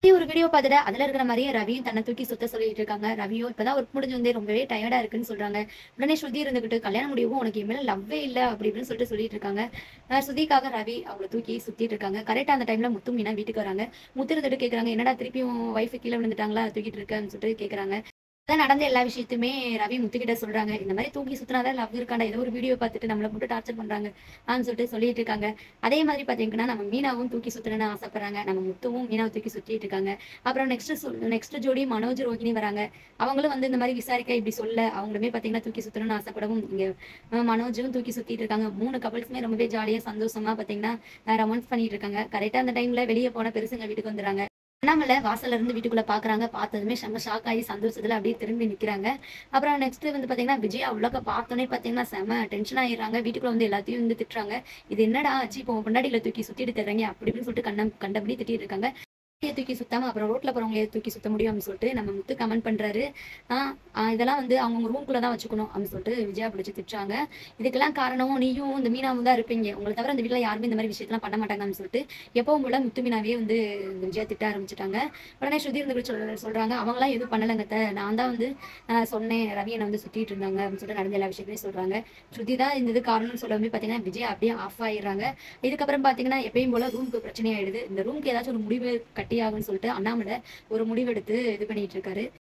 இதே ஒரு வீடியோ பார்த்துட்டு அதுல இருக்கிற மாதிரியே ரவியும் தன்னை தூக்கி சுத்த சொல்லிட்டு இருக்காங்க ரவியும் இப்பதான் ஒர்க் முடிஞ்சு வந்து ரொம்பவே டயர்டா இருக்குன்னு சொல்றாங்க உடனே ஸ்ருதி இருந்துகிட்டு கல்யாணம் முடியவும் உனக்கு என் மேல லவ்வே இல்ல அப்படி இப்படின்னு சொல்லிட்டு சொல்லிட்டு இருக்காங்க அஹ் ஸ்ருதிக்காக ரவி அவங்கள தூக்கி சுத்திட்டு இருக்காங்க கரெக்டா அந்த டைம்ல முத்து மீனா வீட்டுக்கு வராங்க முத்து இருந்துட்டு கேக்குறாங்க என்னடா திருப்பியும் ஒய்ஃபு கீழே விழுந்துட்டாங்களா தூக்கிட்டு இருக்கேன்னு சொல்லிட்டு கேக்குறாங்க அதான் நடந்த எல்லா விஷயத்தையுமே ரவி முத்துக்கிட்ட சொல்றாங்க இந்த மாதிரி தூக்கி சுத்தினாதான் லவ் இருக்காண்டா ஏதோ ஒரு வீடியோ பார்த்துட்டு நம்மளை போட்டு டார்ச்சர் பண்றாங்க ஆன்னு சொல்லிட்டு சொல்லிட்டு இருக்காங்க அதே மாதிரி பாத்தீங்கன்னா நம்ம மீனாவும் தூக்கி சுத்தணும்னு ஆசைப்படுறாங்க நம்ம முத்துவும் மீனாவை தூக்கி சுத்திட்டு இருக்காங்க அப்புறம் நெக்ஸ்ட் நெக்ஸ்ட் ஜோடி மனோஜ் ரோஹிணி வராங்க அவங்களும் வந்து இந்த மாதிரி விசாரிக்க இப்படி சொல்ல அவங்களுமே பாத்தீங்கன்னா தூக்கி சுத்தணும்னு ஆசைப்படவும் இங்க அஹ், மனோஜும் தூக்கி சுத்திட்டு இருக்காங்க மூணு கப்பல்ஸுமே ரொம்பவே ஜாலியா சந்தோஷமா பாத்தீங்கன்னா ரொமான்ஸ் பண்ணிட்டு இருக்காங்க கரெக்டா அந்த டைம்ல வெளியே போன பெருசுங்க வீட்டுக்கு வந்துடுறாங்க அண்ணாமலை வாசல்ல இருந்து வீட்டுக்குள்ள பாக்குறாங்க பார்த்ததுமே செம்ம ஷாக் ஆகி சந்தோஷத்துல அப்படியே திரும்பி நிக்கிறாங்க அப்புறம் நெக்ஸ்ட் வந்து பாத்தீங்கன்னா விஜய் அவ்வளோக்க பார்த்தோன்னே பாத்தீங்கன்னா செம டென்ஷன் ஆயிடுறாங்க வீட்டுக்குள்ள வந்து எல்லாத்தையும் வந்து திட்டுறாங்க இது என்னடா ஆச்சு இப்போ பொண்டாடியில தூக்கி சுத்திட்டு தர்றீங்க அப்படி இப்படின்னு சொல்லிட்டு கண்டம் கண்டபடி திட்டிட்டு இருக்காங்க ஏன் தூக்கி சுத்தாம அப்புறம் ரோட்ல போறவங்களே தூக்கி சுத்த முடியும் அப்படின்னு சொல்லிட்டு நம்ம முத்து கமெண்ட் பண்றாரு ஆஹ் ஆஹ் இதெல்லாம் வந்து அவங்க ரூம்குள்ள தான் வச்சுக்கணும் அப்படின்னு சொல்லிட்டு விஜயா பிடிச்சி திட்டுறாங்க இதுக்கெல்லாம் காரணம் நீயும் இந்த மீனாவும் தான் இருப்பீங்க உங்களை தவிர இந்த வீட்டுல யாருமே இந்த மாதிரி விஷயத்தெல்லாம் பண்ண மாட்டாங்கன்னு சொல்லிட்டு எப்பவும் போல முத்து மீனாவே வந்து இந்த விஜயா திட்ட ஆரம்பிச்சிட்டாங்க உடனே ஸ்ருதி இருந்து சொல்ற சொல்றாங்க அவங்களாம் எதுவும் பண்ணலங்க அத்தை. நான் தான் வந்து ஆஹ் சொன்னேன் ரவி என்னை வந்து சுத்திட்டு இருந்தாங்க அப்படின்னு சொல்லிட்டு நடந்த எல்லா விஷயத்தையும் சொல்றாங்க ஸ்ருதி தான் இந்த இது காரணம்னு சொல்லவே பாத்தீங்கன்னா விஜய் அப்படியே ஆஃப் ஆயிடுறாங்க இதுக்கப்புறம் பாத்தீங்கன்னா எப்பயும் போல ரூமுக்கு பிரச்சனை ஆயிடுது இந்த ரூமுக்கு ஏதாச்சும் ஒரு முடிவு கட்டியாகும்னு சொல்லிட்டு அண்ணாமலை ஒரு முடிவெடுத்து இது பண்ணிட்டு இருக்காரு